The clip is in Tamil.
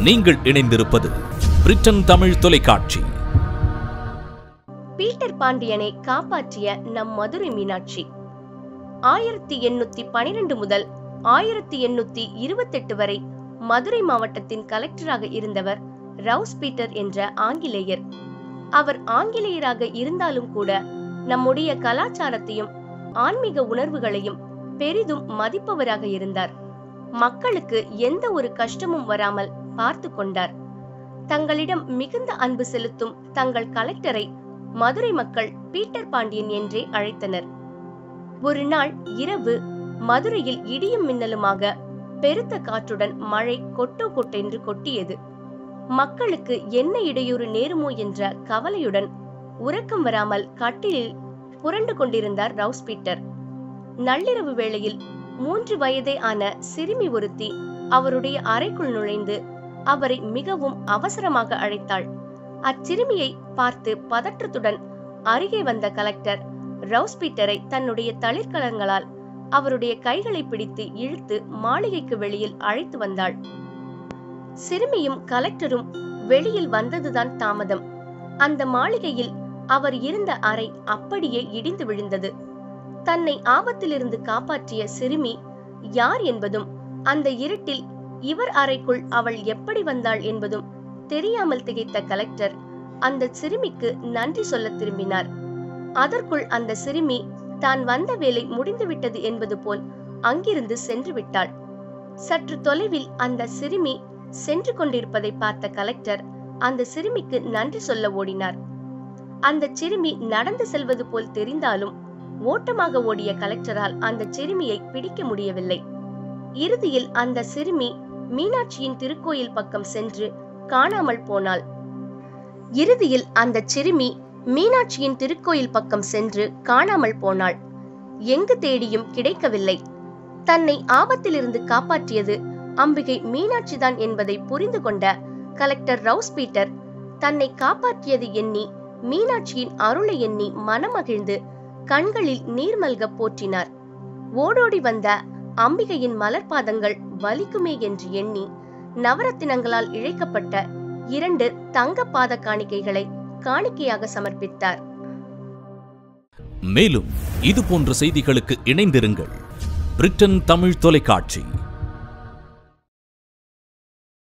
நீங்கள் இணைந்திருப்பது பிரிட்டன் தமிழ் தொலைக்காட்சி பீட்டர் பாண்டியனை காப்பாற்றிய நம் மதுரை மீனாட்சி ஆயிரத்தி எண்ணூத்தி பனிரெண்டு முதல் ஆயிரத்தி எண்ணூத்தி இருபத்தெட்டு வரை மதுரை மாவட்டத்தின் கலெக்டராக இருந்தவர் ரவுஸ் பீட்டர் என்ற ஆங்கிலேயர் அவர் ஆங்கிலேயராக இருந்தாலும் கூட நம்முடைய கலாச்சாரத்தையும் ஆன்மீக உணர்வுகளையும் பெரிதும் மதிப்பவராக இருந்தார் மக்களுக்கு எந்த ஒரு கஷ்டமும் வராமல் பார்த்து கொண்டார் தங்களிடம் மிகுந்த அன்பு செலுத்தும் தங்கள் கலெக்டரை மதுரை மக்கள் பீட்டர் பாண்டியன் என்றே அழைத்தனர் ஒரு நாள் இரவு மதுரையில் இடியும் மின்னலுமாக பெருத்த காற்றுடன் மழை கொட்டோ கொட்டென்று கொட்டியது மக்களுக்கு என்ன இடையூறு நேருமோ என்ற கவலையுடன் உறக்கம் வராமல் கட்டிலில் புரண்டு கொண்டிருந்தார் ரவுஸ் பீட்டர் நள்ளிரவு வேளையில் மூன்று வயதே ஆன சிறுமி ஒருத்தி அவருடைய அறைக்குள் நுழைந்து அவரை மிகவும் அவசரமாக அழைத்தாள் அச்சிறுமியை பார்த்து பதற்றத்துடன் அருகே வந்த கலெக்டர் ரவுஸ் பீட்டரை தன்னுடைய தளிர்கலங்களால் அவருடைய கைகளை பிடித்து இழுத்து மாளிகைக்கு வெளியில் அழைத்து வந்தாள் சிறுமியும் கலெக்டரும் வெளியில் வந்ததுதான் தாமதம் அந்த மாளிகையில் அவர் இருந்த அறை அப்படியே இடிந்து விழுந்தது தன்னை ஆபத்திலிருந்து காப்பாற்றிய சிறுமி யார் என்பதும் அந்த இருட்டில் இவர் அறைக்குள் அவள் எப்படி வந்தாள் என்பதும் தெரியாமல் திகைத்த கலெக்டர் அந்த சிறுமிக்கு நன்றி சொல்ல திரும்பினார் அதற்குள் அந்த சிறுமி தான் வந்த வேலை முடிந்துவிட்டது என்பது போல் அங்கிருந்து சென்று விட்டாள் சற்று தொலைவில் அந்த சிறுமி சென்று கொண்டிருப்பதை பார்த்த கலெக்டர் அந்த சிறுமிக்கு நன்றி சொல்ல ஓடினார் அந்த சிறுமி நடந்து செல்வது போல் தெரிந்தாலும் ஓட்டமாக ஓடிய கலெக்டரால் அந்த சிறுமியை பிடிக்க முடியவில்லை இறுதியில் அந்த சிறுமி மீனாட்சியின் திருக்கோயில் பக்கம் சென்று காணாமல் போனாள் இறுதியில் அந்த சிறுமி மீனாட்சியின் திருக்கோயில் பக்கம் சென்று காணாமல் போனாள் எங்கு தேடியும் கிடைக்கவில்லை தன்னை ஆபத்திலிருந்து காப்பாற்றியது அம்பிகை மீனாட்சிதான் என்பதை புரிந்து கொண்ட கலெக்டர் ரவுஸ் பீட்டர் தன்னை காப்பாற்றியது எண்ணி மீனாட்சியின் அருளை எண்ணி மனமகிழ்ந்து கண்களில் நீர் மல்க போற்றினார் ஓடோடி வந்த அம்பிகையின் மலர்பாதங்கள் வலிக்குமே என்று எண்ணி நவரத்தினங்களால் இழைக்கப்பட்ட இரண்டு தங்க பாத காணிக்கைகளை காணிக்கையாக சமர்ப்பித்தார் மேலும் இது போன்ற செய்திகளுக்கு இணைந்திருங்கள் பிரிட்டன் தமிழ் தொலைக்காட்சி